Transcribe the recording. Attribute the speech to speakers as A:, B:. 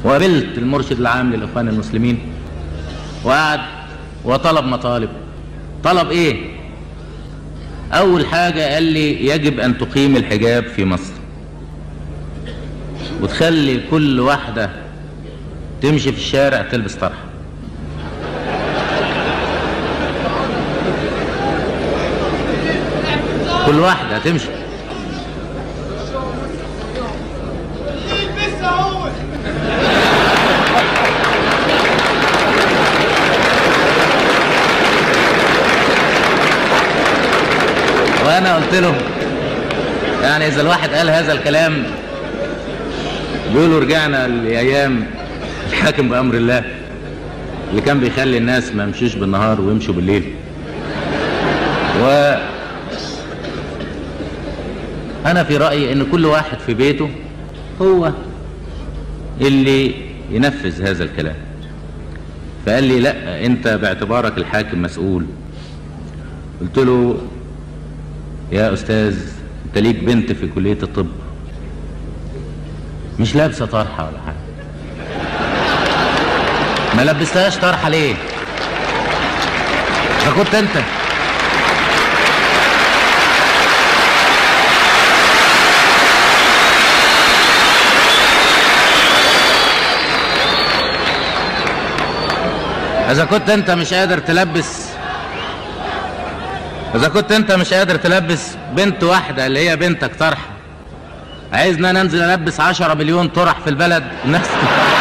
A: وقابلت المرشد العام للاخوان المسلمين وقعد وطلب مطالب طلب ايه اول حاجة قال لي يجب ان تقيم الحجاب في مصر وتخلي كل واحدة تمشي في الشارع تلبس طرحة كل واحدة تمشي وانا قلت له يعني اذا الواحد قال هذا الكلام بيقولوا رجعنا لايام الحاكم بامر الله اللي كان بيخلي الناس ما يمشوش بالنهار ويمشوا بالليل و انا في رايي ان كل واحد في بيته هو اللي ينفذ هذا الكلام فقال لي لا انت باعتبارك الحاكم مسؤول قلت له يا استاذ انت ليك بنت في كليه الطب مش لابسه طرحه ولا حاجه ما لبستهاش طرحه ليه ده كنت انت اذا كنت انت مش قادر تلبس اذا كنت انت مش قادر تلبس بنت واحدة اللي هي بنتك طرحة عايزنا ننزل البس عشرة مليون طرح في البلد الناس